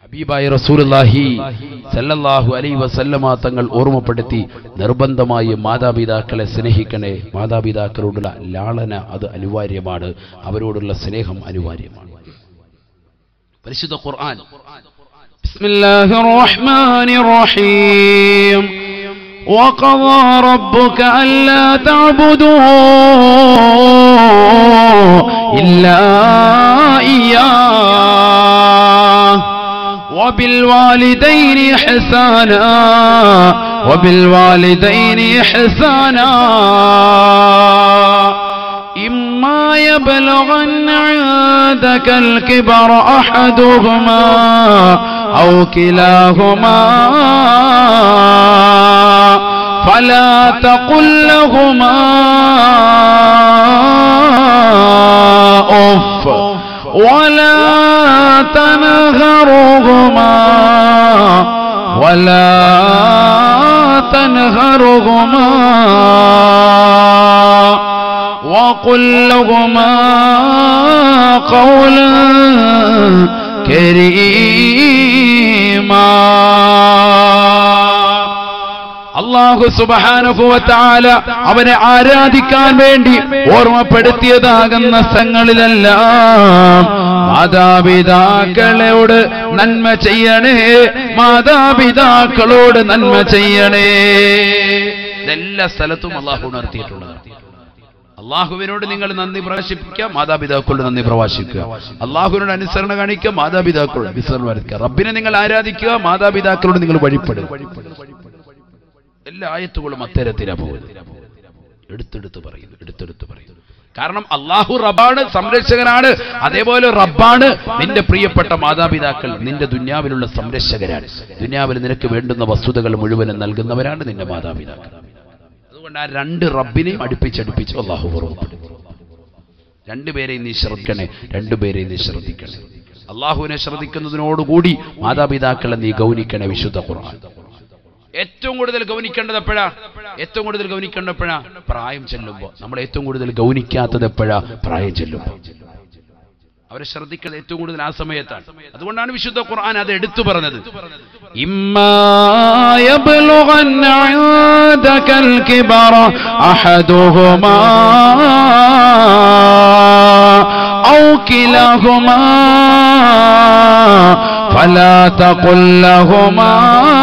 ഹബീബായ റസൂലുള്ളാഹി സല്ലല്ലാഹു അലൈഹി വസല്ലമ തങ്ങൾ ഓർമ്മപ്പെടുത്തി നിർബന്ധമായി മാതാപിതാക്കളെ സ്നേഹിക്കണേ മാതാപിതാക്കളോടുള്ള ലാളന അത് അനിവാര്യമാണ് അവരോടുള്ള സ്നേഹം അനിവാര്യമാണ് പരിശുദ്ധ ഖുർആൻ بسم الله الرحمن الرحيم وقضى ربك ألا تعبدوا إلا إياه وبالوالدين إحسانا وبالوالدين إحسانا إما يبلغن عندك الكبر أحدهما أو كلاهما فلا تقل لهما أف ولا تنهرهما ولا تنهرهما وقل لهما قولا كريما അള്ളാഹു സുബാനുഭവത്താല അവനെ ആരാധിക്കാൻ വേണ്ടി ഓർമ്മപ്പെടുത്തിയതാകുന്ന സ്ഥങ്ങളിലെല്ലാം മാതാപിതാക്കളോട് നന്മ ചെയ്യണേ മാതാപിതാക്കളോട് നന്മ ചെയ്യണേ ഇതെല്ലാ സ്ഥലത്തും അള്ളാഹു ഉണർത്തിയിട്ടുള്ളതാണ് അള്ളാഹുവിനോട് നിങ്ങൾ നന്ദി പ്രകാശിപ്പിക്കുക മാതാപിതാക്കളോട് നന്ദി പ്രവാസിക്കുക അള്ളാഹുവിനോട് അനുസരണ കാണിക്കുക മാതാപിതാക്കളോട് അനുസരണ കാണിക്കുക റബ്ബിനെ നിങ്ങൾ ആരാധിക്കുക മാതാപിതാക്കളോട് നിങ്ങൾ വഴിപ്പെടുക എല്ലാ ആയത്തുകളും അത്തരത്തിലാ പോകുന്നത് എടുത്തെടുത്ത് പറയുന്നു എടുത്തെടുത്ത് പറയുന്നു കാരണം അള്ളാഹു റബ്ബാണ് സംരക്ഷകനാണ് അതേപോലെ റബ്ബാണ് നിന്റെ പ്രിയപ്പെട്ട മാതാപിതാക്കൾ നിന്റെ ദുന്യാവിലുള്ള സംരക്ഷകരാണ് ദുന്യാവിൽ നിനക്ക് വേണ്ടുന്ന വസ്തുതകൾ മുഴുവനും നൽകുന്നവരാണ് നിന്റെ മാതാപിതാക്കൾ അതുകൊണ്ട് ആ രണ്ട് റബ്ബിനെയും അടുപ്പിച്ചടുപ്പിച്ച് അള്ളാഹു ഓർമ്മപ്പെടുത്തി രണ്ടുപേരെയും നീ ശ്രദ്ധിക്കണേ രണ്ടുപേരെയും നീ ശ്രദ്ധിക്കണേ അള്ളാഹുവിനെ ശ്രദ്ധിക്കുന്നതിനോടുകൂടി മാതാപിതാക്കളെ നീ ഗൗനിക്കണേ വിശുദ്ധ ഖുർആൻ ഏറ്റവും കൂടുതൽ ഗൗനിക്കേണ്ടത് എപ്പോഴാ ഏറ്റവും കൂടുതൽ ഗൗനിക്കേണ്ടത് എപ്പോഴാ പ്രായം ചെല്ലുമ്പോൾ നമ്മൾ ഏറ്റവും കൂടുതൽ ഗൗനിക്കാത്തത് എപ്പോഴാ പ്രായം ചെല്ലുമ്പോൾ അവരെ ശ്രദ്ധിക്കുന്നത് ഏറ്റവും കൂടുതൽ ആ സമയത്താണ് അതുകൊണ്ടാണ് വിശുദ്ധ ഖുർആൻ അത് എടുത്തു പറഞ്ഞത് إما يبلغن عندك الكبر أحدهما أو كلاهما فلا تقل لهما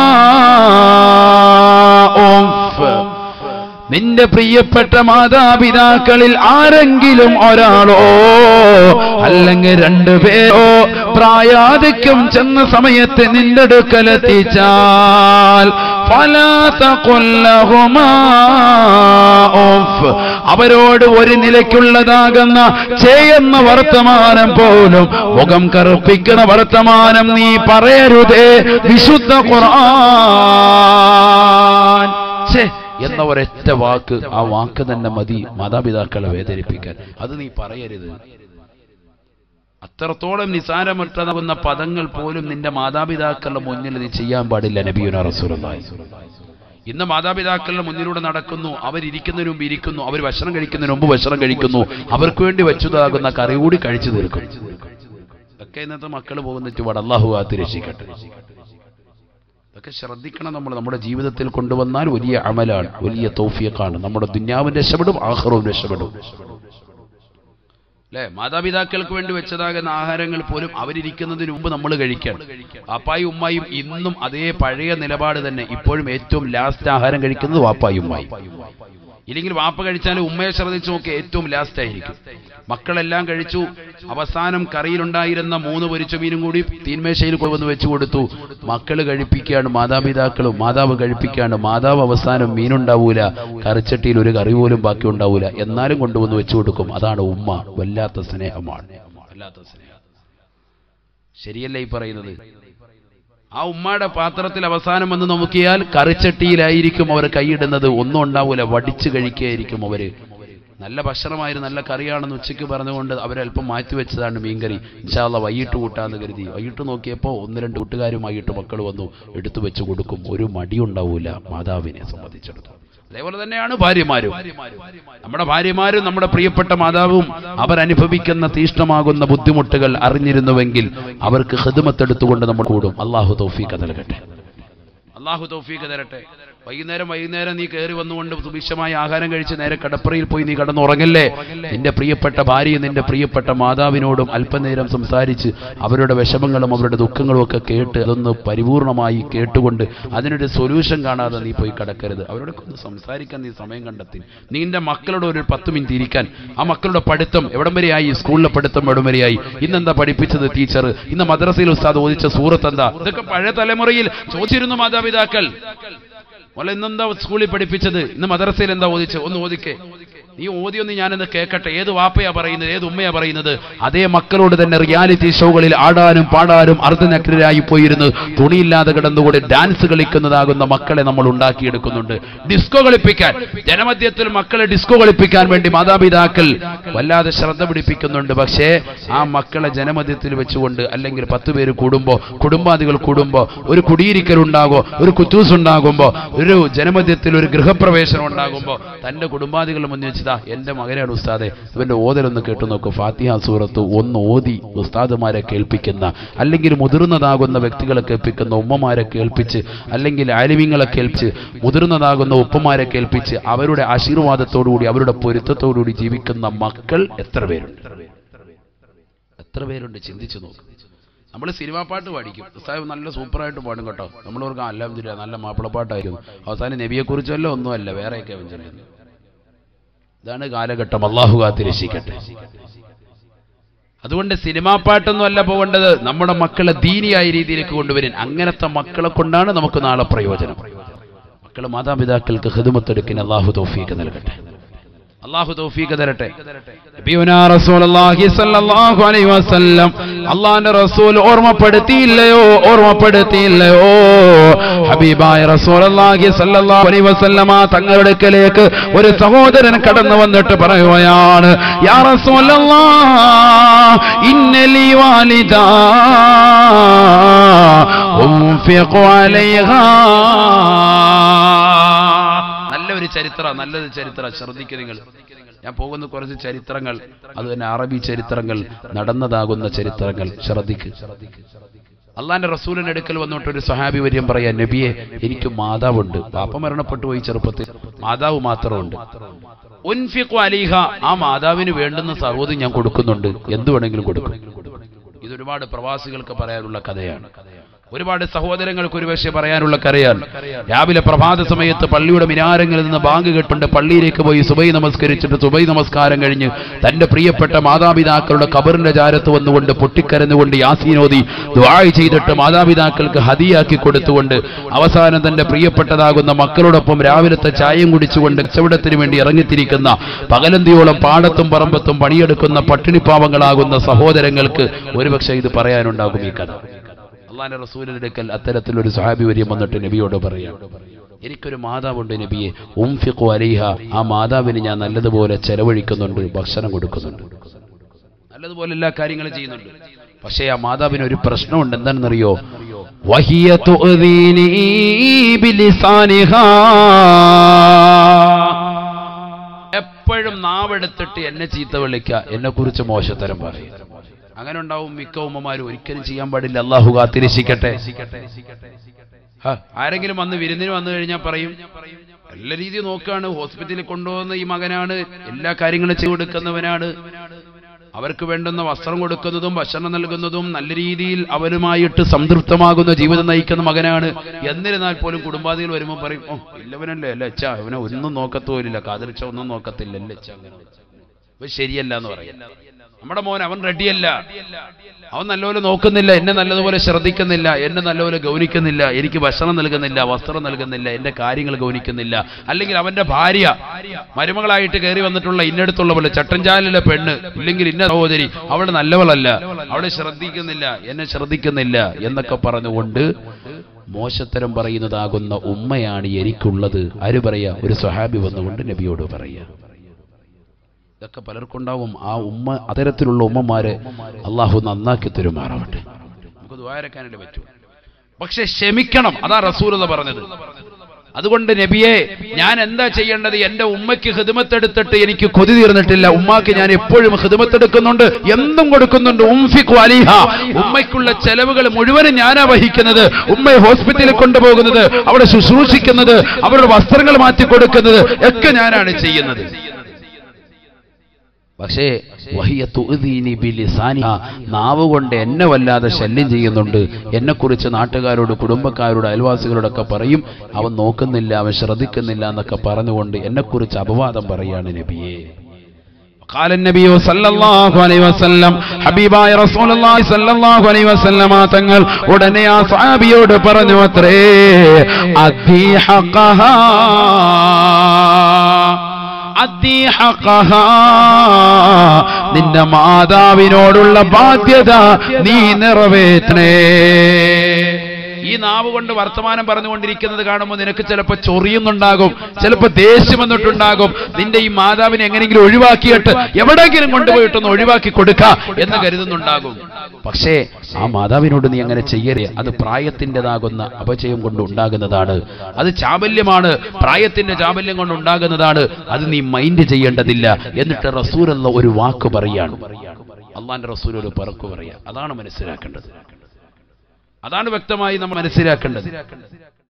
أف നിന്റെ പ്രിയപ്പെട്ട മാതാപിതാക്കളിൽ ആരെങ്കിലും ഒരാളോ അല്ലെങ്കിൽ രണ്ടുപേരോ പ്രായാധിക്യം ചെന്ന സമയത്ത് നിന്റെ അടുക്കലെത്തിച്ചാൽ അവരോട് ഒരു നിലയ്ക്കുള്ളതാകുന്ന ചെയ്യുന്ന വർത്തമാനം പോലും മുഖം കറുപ്പിക്കുന്ന വർത്തമാനം നീ പറയരുതേ വിശുദ്ധ ഖുർആൻ ഛേ എന്ന ഒരൊറ്റ വാക്ക് ആ വാക്ക് തന്നെ മതി മാതാപിതാക്കളെ വേദനിപ്പിക്കാൻ അത് നീ പറയരുത് അത്രത്തോളം നിസാരമറ്റതാകുന്ന പദങ്ങൾ പോലും നിന്റെ മാതാപിതാക്കളുടെ മുന്നിൽ നീ ചെയ്യാൻ പാടില്ല നബിയുന റസൂലുള്ളാഹി ഇന്ന് മാതാപിതാക്കളുടെ മുന്നിലൂടെ നടക്കുന്നു അവരിയ്ക്കുന്നതിന് മുമ്പ് ഇരിക്കുന്നു അവർ ഭക്ഷണം കഴിക്കുന്നതിന് മുമ്പ് ഭക്ഷണം കഴിക്കുന്നു അവർക്ക് വേണ്ടി വെച്ചതാകുന്ന കറി കൂടി കഴിച്ചു തീർക്കും ഒക്കെ ഇന്നത്തെ മക്കൾ പോകുന്ന ചുവട് അള്ളാഹു കാത്ത് രക്ഷിക്കട്ടെ ഇതൊക്കെ ശ്രദ്ധിക്കണം നമ്മൾ നമ്മുടെ ജീവിതത്തിൽ കൊണ്ടുവന്നാൽ വലിയ അമലാണ് വലിയ തൗഫിയക്കാണ് നമ്മുടെ ദുന്യാവും രക്ഷപ്പെടും ആഹ്റവും രക്ഷപ്പെടും അല്ലെ മാതാപിതാക്കൾക്ക് വേണ്ടി വെച്ചതാകുന്ന ആഹാരങ്ങൾ പോലും അവരിയ്ക്കുന്നതിന് മുമ്പ് നമ്മൾ കഴിക്കണം വാപ്പായും ഉമ്മായും ഇന്നും അതേ പഴയ നിലപാട് തന്നെ ഇപ്പോഴും ഏറ്റവും ലാസ്റ്റ് ആഹാരം കഴിക്കുന്നത് വാപ്പായും ഉമ്മായും ഇല്ലെങ്കിൽ വാപ്പ കഴിച്ചാൽ ഉമ്മയെ ശ്രദ്ധിച്ചു നോക്കി ഏറ്റവും ലാസ്റ്റ് ആയിരിക്കും മക്കളെല്ലാം കഴിച്ചു അവസാനം കറിയിലുണ്ടായിരുന്ന മൂന്ന് പൊരിച്ച മീനും കൂടി തീന്മേശയിൽ കൊണ്ടുവന്ന് വെച്ചു കൊടുത്തു മക്കൾ കഴിപ്പിക്കുകയാണ് മാതാപിതാക്കളും മാതാവ് കഴിപ്പിക്കുകയാണ് മാതാവ് അവസാനം മീനുണ്ടാവൂല കറിച്ചട്ടിയിൽ ഒരു കറി പോലും ബാക്കി ഉണ്ടാവൂല എന്നാലും കൊണ്ടുവന്ന് വെച്ചു കൊടുക്കും അതാണ് ഉമ്മ വല്ലാത്ത സ്നേഹമാണ് വല്ലാത്ത സ്നേഹം ശരിയല്ല ഈ പറയുന്നത് ആ ഉമ്മയുടെ പാത്രത്തിൽ അവസാനം വന്ന് നോക്കിയാൽ കറിച്ചട്ടിയിലായിരിക്കും അവർ കൈയിടുന്നത് ഒന്നും ഉണ്ടാവൂല വടിച്ചു കഴിക്കുകയായിരിക്കും അവര് നല്ല ഭക്ഷണമായിരുന്നു നല്ല കറിയാണെന്ന് ഉച്ചയ്ക്ക് പറഞ്ഞുകൊണ്ട് അവരല്പം മാറ്റി വെച്ചതാണ് മീൻകറി ഇൻഷാല്ല വൈകിട്ട് കൂട്ടാന്ന് കരുതി വൈകിട്ട് നോക്കിയപ്പോൾ ഒന്ന് രണ്ട് കൂട്ടുകാരും വൈകിട്ട് മക്കൾ വന്നു എടുത്തു വെച്ച് കൊടുക്കും ഒരു മടിയുണ്ടാവൂല മാതാവിനെ സംബന്ധിച്ചിടത്തോളം അതേപോലെ തന്നെയാണ് ഭാര്യമാരും നമ്മുടെ ഭാര്യമാരും നമ്മുടെ പ്രിയപ്പെട്ട മാതാവും അവരനുഭവിക്കുന്ന തീഷ്ണമാകുന്ന ബുദ്ധിമുട്ടുകൾ അറിഞ്ഞിരുന്നുവെങ്കിൽ അവർക്ക് ഹിദ്മത്തെടുത്തുകൊണ്ട് നമ്മൾ കൂടും അള്ളാഹു തൗഫീഖ് നൽകട്ടെ അള്ളാഹു തൗഫീഖ് തരട്ടെ വൈകുന്നേരം വൈകുന്നേരം നീ കയറി വന്നുകൊണ്ട് സുഭിക്ഷമായ ആഹാരം കഴിച്ച് നേരെ കടപ്പുറയിൽ പോയി നീ കടന്നുറങ്ങല്ലേ നിന്റെ പ്രിയപ്പെട്ട ഭാര്യയും നിന്റെ പ്രിയപ്പെട്ട മാതാവിനോടും അല്പനേരം സംസാരിച്ച് അവരുടെ വിഷമങ്ങളും അവരുടെ ദുഃഖങ്ങളും ഒക്കെ കേട്ട് അതൊന്ന് പരിപൂർണമായി കേട്ടുകൊണ്ട് അതിനൊരു സൊല്യൂഷൻ കാണാതെ നീ പോയി കിടക്കരുത് അവരോടൊക്കെ ഒന്ന് സംസാരിക്കാൻ നീ സമയം കണ്ടെത്തി നിന്റെ മക്കളോട് ഒരു പത്ത് മിനിറ്റ് ഇരിക്കാൻ ആ മക്കളുടെ പഠിത്തം എവിടം വരെയായി സ്കൂളിലെ പഠിത്തം എവിടം വരെയായി ഇന്നെന്താ പഠിപ്പിച്ചത് ടീച്ചർ ഇന്ന് മദ്രസയിൽ ഉസ്താദ് ഓദിച്ച സൂറത്ത് എന്താ ഇതൊക്കെ പഴയ തലമുറയിൽ ചോദിച്ചിരുന്നു മാതാപിതാക്കൾ മോളെ ഇന്നെന്താ സ്കൂളിൽ പഠിപ്പിച്ചത് ഇന്ന് മദ്രസയിൽ എന്താ ഓദിച്ച് ഒന്ന് ഓദിക്കേ നീ ഓതിയൊന്ന് ഞാനെന്ന് കേൾക്കട്ടെ ഏത് വാപ്പയാ പറയുന്നത് ഏത് ഉമ്മയാ പറയുന്നത് അതേ മക്കളോട് തന്നെ റിയാലിറ്റി ഷോകളിൽ ആടാനും പാടാനും അർദ്ധനഗ്നരായി പോയിരുന്ന് തുണിയില്ലാതെ കിടന്നുകൂടി ഡാൻസ് കളിക്കുന്നതാകുന്ന മക്കളെ നമ്മൾ ഉണ്ടാക്കിയെടുക്കുന്നുണ്ട് ഡിസ്കോ കളിപ്പിക്കാൻ ജനമധ്യത്തിൽ മക്കളെ ഡിസ്കോ കളിപ്പിക്കാൻ വേണ്ടി മാതാപിതാക്കൾ വല്ലാതെ ശ്രദ്ധ പിടിപ്പിക്കുന്നുണ്ട് പക്ഷേ ആ മക്കളെ ജനമധ്യത്തിൽ വെച്ചുകൊണ്ട് അല്ലെങ്കിൽ പത്ത് പേര് കൂടുമ്പോ കുടുംബാദികൾ കൂടുമ്പോ ഒരു കുടിയിരിക്കൽ ഉണ്ടാകോ ഒരു കുറ്റൂസ് ഉണ്ടാകുമ്പോ ഒരു ജനമധ്യത്തിൽ ഒരു ഗൃഹപ്രവേശനം ഉണ്ടാകുമ്പോ തന്റെ കുടുംബാദികളുടെ മുന്നിൽ വെച്ചതാ എന്റെ മകനാണ് ഉസ്താദെ ഇവന്റെ ഓതലൊന്ന് കേട്ടു നോക്കൂ ഫാത്തിഹ സൂറത്ത് ഒന്ന് ഓതി ഉസ്താദുമാരെ കേൾപ്പിക്കുന്ന അല്ലെങ്കിൽ മുതിർന്നതാകുന്ന വ്യക്തികളെ കേൾപ്പിക്കുന്ന ഉമ്മമാരെ കേൾപ്പിച്ച് അല്ലെങ്കിൽ ആലിമ്യങ്ങളെ കേൾപ്പിച്ച് മുതിർന്നതാകുന്ന ഉപ്പമാരെ കേൾപ്പിച്ച് അവരുടെ ആശീർവാദത്തോടുകൂടി അവരുടെ പൊരുത്തത്തോടുകൂടി ജീവിക്കുന്ന മക്കൾ എത്ര പേരുണ്ട് എത്ര പേരുണ്ട് ചിന്തിച്ചു നോക്ക് നമ്മൾ സിനിമാ പാട്ട് പാടിക്കും ഉസ്താദ് നല്ല സൂപ്പറായിട്ട് പാടും കേട്ടോ നമ്മൾ ഓർക്കാം അല്ലാതില്ല നല്ല മാപ്പിളപ്പാട്ടായിരിക്കും അവസാനം നബിയെക്കുറിച്ചല്ലോ ഒന്നുമല്ല വേറെയൊക്കെ വെച്ചിട്ടുണ്ട് ഇതാണ് കാലഘട്ടം അള്ളാഹു കാത്തി രക്ഷിക്കട്ടെ അതുകൊണ്ട് സിനിമാ പാട്ടൊന്നും അല്ല പോകേണ്ടത് നമ്മുടെ മക്കളെ ദീനിയായ രീതിയിലേക്ക് കൊണ്ടുവരാൻ അങ്ങനത്തെ മക്കളെ കൊണ്ടാണ് നമുക്ക് നാളെ പ്രയോജനം മക്കളെ മാതാപിതാക്കൾക്ക് ഹിദമത്തെടുക്കാൻ അള്ളാഹു തൗഫീക്ക് നൽകട്ടെ അള്ളാഹു തൗഫീക്ക് തരട്ടെ നബിയുനാ റസൂലുള്ളാഹി സ്വല്ലല്ലാഹു അലൈഹി വസല്ലം അള്ളാഹുവിന്റെ റസൂൽ ഓർമ്മപ്പെടുത്തിയില്ലയോ ഓർമ്മപ്പെടുത്തിയില്ലയോ ഹബീബായ റസൂലുള്ളാഹി സ്വല്ലല്ലാഹു അലൈഹി വസല്ലമ തങ്ങളുടെ അടുക്കലേക്ക് ഒരു സഹോദരൻ കടന്നു വന്നിട്ട് പറയുകയാണ് യാ റസൂലല്ലാഹ് ഇന്നലി വാലിദ ഉൻഫിഖു അലൈഹാ നല്ലൊരു ചരിത്ര നല്ലൊരു ചരിത്ര ശ്രദ്ധിക്കുക നിങ്ങൾ ഞാൻ പോകുന്ന കുറച്ച് ചരിത്രങ്ങൾ അത് തന്നെ അറബി ചരിത്രങ്ങൾ നടന്നതാകുന്ന ചരിത്രങ്ങൾ ശ്രദ്ധിക്ക് അള്ളാന്റെ റസൂലിന്റെ അടുക്കൽ വന്നിട്ട് ഒരു സഹാബി വര്യം പറയാ നബിയെ എനിക്ക് മാതാവുണ്ട് പാപ്പ മരണപ്പെട്ടു പോയി ചെറുപ്പത്തിൽ മാതാവ് മാത്രമുണ്ട് ഉൻഫിഖു അലിഹ ആ മാതാവിന് വേണ്ടുന്ന സർവ്വതും ഞാൻ കൊടുക്കുന്നുണ്ട് എന്ത് വേണമെങ്കിലും കൊടുക്കും ഇത് ഒരുപാട് പ്രവാസികൾക്ക് പറയാനുള്ള കഥയാണ് ഒരുപാട് സഹോദരങ്ങൾക്ക് ഒരുപക്ഷെ പറയാനുള്ള കരയാണ് രാവിലെ പ്രഭാത സമയത്ത് പള്ളിയുടെ മിനാരങ്ങളിൽ നിന്ന് ബാങ്ക് കെട്ടുണ്ട് പള്ളിയിലേക്ക് പോയി സുബൈ നമസ്കരിച്ചിട്ട് സുബൈ നമസ്കാരം കഴിഞ്ഞ് തന്റെ പ്രിയപ്പെട്ട മാതാപിതാക്കളുടെ കബറിന്റെ ചാരത്ത് വന്നുകൊണ്ട് പൊട്ടിക്കരഞ്ഞുകൊണ്ട് യാസീനോദി ദ്വാഴ് ചെയ്തിട്ട് മാതാപിതാക്കൾക്ക് ഹതിയാക്കി കൊടുത്തുകൊണ്ട് അവസാനം തന്റെ പ്രിയപ്പെട്ടതാകുന്ന മക്കളോടൊപ്പം രാവിലത്തെ ചായയും കുടിച്ചുകൊണ്ട് കച്ചവടത്തിന് വേണ്ടി ഇറങ്ങിത്തിരിക്കുന്ന പകലന്തിയോളം പാടത്തും പറമ്പത്തും പണിയെടുക്കുന്ന പട്ടിണിപ്പാവങ്ങളാകുന്ന സഹോദരങ്ങൾക്ക് ഒരുപക്ഷെ ഇത് പറയാനുണ്ടാകും ഈ കഥ അള്ളാന്റെ റസൂലിന്റെ അടുക്കൽ അത്തരത്തിലൊരു സഹാബി വര്യം വന്നിട്ട് നബിയോട് പറയാം എനിക്കൊരു മാതാവുണ്ട് നബിയെ ഉംഫിഖു അലിഹ ആ മാതാവിന് ഞാൻ നല്ലതുപോലെ ചെലവഴിക്കുന്നുണ്ട് ഭക്ഷണം കൊടുക്കുന്നുണ്ട് നല്ലതുപോലെ എല്ലാ കാര്യങ്ങളും ചെയ്യുന്നുണ്ട് പക്ഷേ ആ മാതാവിന് ഒരു പ്രശ്നമുണ്ട് എന്താണെന്നറിയോ വഹിയ തുഅദീനി ബിലിസാനിഹാ എപ്പോഴും നാവെടുത്തിട്ട് എന്നെ ചീത്ത വിളിക്കുക എന്നെ കുറിച്ച് മോശത്തരം പറയും അങ്ങനെ ഉണ്ടാവും മിക്ക ഉമ്മമാരും ഒരിക്കലും ചെയ്യാൻ പാടില്ല അള്ളാഹു കാത്തിരക്ഷിക്കട്ടെ ഹ, ആരെങ്കിലും വന്ന് വിരുന്നിന് വന്നു കഴിഞ്ഞാൽ പറയും എല്ലാ രീതിയിൽ നോക്കുകയാണ് ഹോസ്പിറ്റലിൽ കൊണ്ടുപോകുന്ന ഈ മകനാണ് എല്ലാ കാര്യങ്ങളും ചെയ്തു കൊടുക്കുന്നവനാണ് അവർക്ക് വേണ്ടുന്ന വസ്ത്രം കൊടുക്കുന്നതും ഭക്ഷണം നൽകുന്നതും നല്ല രീതിയിൽ അവരുമായിട്ട് സംതൃപ്തമാകുന്ന ജീവിതം നയിക്കുന്ന മകനാണ് എന്നിരുന്നാൽ പോലും കുടുംബാദികൾ വരുമ്പോൾ പറയും ഓ ഇല്ലവനല്ലേ അല്ല അച്ഛാ അവനെ ഒന്നും നോക്കത്തോലില്ല കാതിരിച്ച ഒന്നും നോക്കത്തില്ല അല്ലേ അച്ഛാ അങ്ങനെ ഇവൻ ശരിയല്ല എന്ന് പറയും നമ്മുടെ മോൻ അവൻ റെഡിയല്ല അവൻ നല്ലപോലെ നോക്കുന്നില്ല എന്നെ നല്ലതുപോലെ ശ്രദ്ധിക്കുന്നില്ല എന്നെ നല്ലപോലെ ഗൗനിക്കുന്നില്ല എനിക്ക് ഭക്ഷണം നൽകുന്നില്ല വസ്ത്രം നൽകുന്നില്ല എന്റെ കാര്യങ്ങൾ ഗൗനിക്കുന്നില്ല അല്ലെങ്കിൽ അവന്റെ ഭാര്യ മരുമകളായിട്ട് കയറി വന്നിട്ടുള്ള ഇന്നടുത്തുള്ള പോലെ ചട്ടഞ്ചാലിലെ പെണ്ണ് ഇല്ലെങ്കിൽ ഇന്ന സഹോദരി അവൾ നല്ലവളല്ല അവളെ ശ്രദ്ധിക്കുന്നില്ല എന്നെ ശ്രദ്ധിക്കുന്നില്ല എന്നൊക്കെ പറഞ്ഞുകൊണ്ട് മോശത്തരം പറയുന്നതാകുന്ന ഉമ്മയാണ് എനിക്കുള്ളത് ആര് പറയാ ഒരു സ്വഹാബി വന്നുകൊണ്ട് നബിയോട് പറയാ ഇതൊക്കെ പലർക്കുണ്ടാവും ആ ഉമ്മ അത്തരത്തിലുള്ള ഉമ്മമാരെ അള്ളാഹു നന്നാക്കി തരുമാറാവട്ടെ നമുക്ക് ദ്വാരക്കാനായിട്ട് പറ്റൂ പക്ഷെ ക്ഷമിക്കണം അതാ റസൂലത പറഞ്ഞത് അതുകൊണ്ട് നബിയെ ഞാൻ എന്താ ചെയ്യേണ്ടത് എന്റെ ഉമ്മയ്ക്ക് ഹിദമത്തെടുത്തിട്ട് എനിക്ക് കൊതി തീർന്നിട്ടില്ല ഉമ്മാക്ക് ഞാൻ എപ്പോഴും ഹിദമത്തെടുക്കുന്നുണ്ട് എന്തും കൊടുക്കുന്നുണ്ട് ഉംഫിഖു അലിഹ ഉമ്മയ്ക്കുള്ള ചെലവുകൾ മുഴുവനും ഞാനാ വഹിക്കുന്നത് ഉമ്മയെ ഹോസ്പിറ്റലിൽ കൊണ്ടുപോകുന്നത് അവിടെ ശുശ്രൂഷിക്കുന്നത് അവരുടെ വസ്ത്രങ്ങൾ മാറ്റി കൊടുക്കുന്നത് ഒക്കെ ഞാനാണ് ചെയ്യുന്നത് പക്ഷേ വഹിയ തുഅ്ദീനി ബിലിസാനിഹ നാവ് കൊണ്ട് എന്നെ വല്ലാതെ ശല്യം ചെയ്യുന്നുണ്ട് എന്നെക്കുറിച്ച് നാട്ടുകാരോട് കുടുംബക്കാരോട് അയൽവാസികളോടൊക്കെ പറയും അവൻ നോക്കുന്നില്ല അവൻ ശ്രദ്ധിക്കുന്നില്ല എന്നൊക്കെ പറഞ്ഞുകൊണ്ട് എന്നെക്കുറിച്ച് അപവാദം പറയാണ് നബിയെ قال النبي صلى الله عليه وسلم ഹബീബായ റസൂലുള്ളാഹി സ്വല്ലല്ലാഹു അലൈഹി വസല്ലമ തങ്ങൾ ഉടനെ ആ സഹാബിയോട് പറഞ്ഞു അത്രേ അദ്ദി ഹഖഹാ അദ്ദി ഹഖഹാ നിന്റെ മാതാവിനോടുള്ള ബാധ്യത നീ നിറവേറ്റണേ ഈ നാവ് കൊണ്ട് വർത്തമാനം പറഞ്ഞുകൊണ്ടിരിക്കുന്നത് കാണുമ്പോൾ നിനക്ക് ചിലപ്പോൾ ചൊറിയുന്നുണ്ടാകും ചിലപ്പോൾ ദേഷ്യം വന്നിട്ടുണ്ടാകും നിന്റെ ഈ മാതാവിനെ എങ്ങനെയെങ്കിലും ഒഴിവാക്കിയിട്ട് എവിടെയെങ്കിലും കൊണ്ടുപോയിട്ടൊന്ന് ഒഴിവാക്കി കൊടുക്ക എന്ന് കരുതുന്നുണ്ടാകും പക്ഷേ ആ മാതാവിനോട് നീ അങ്ങനെ ചെയ്യരുത് അത് പ്രായത്തിൻ്റെതാകുന്ന അപചയം കൊണ്ട് ഉണ്ടാകുന്നതാണ് അത് ചാബല്യമാണ് പ്രായത്തിന്റെ ചാബല്യം കൊണ്ട് ഉണ്ടാകുന്നതാണ് അത് നീ മൈൻഡ് ചെയ്യേണ്ടതില്ല എന്നിട്ട് റസൂൽ എന്ന ഒരു വാക്ക് പറയാണ് അള്ളാന്റെ റസൂൽ ഒരു പറക്ക് പറയാ അതാണ് മനസ്സിലാക്കേണ്ടത് അതാണ് വ്യക്തമായി നമ്മൾ മനസ്സിലാക്കേണ്ടത്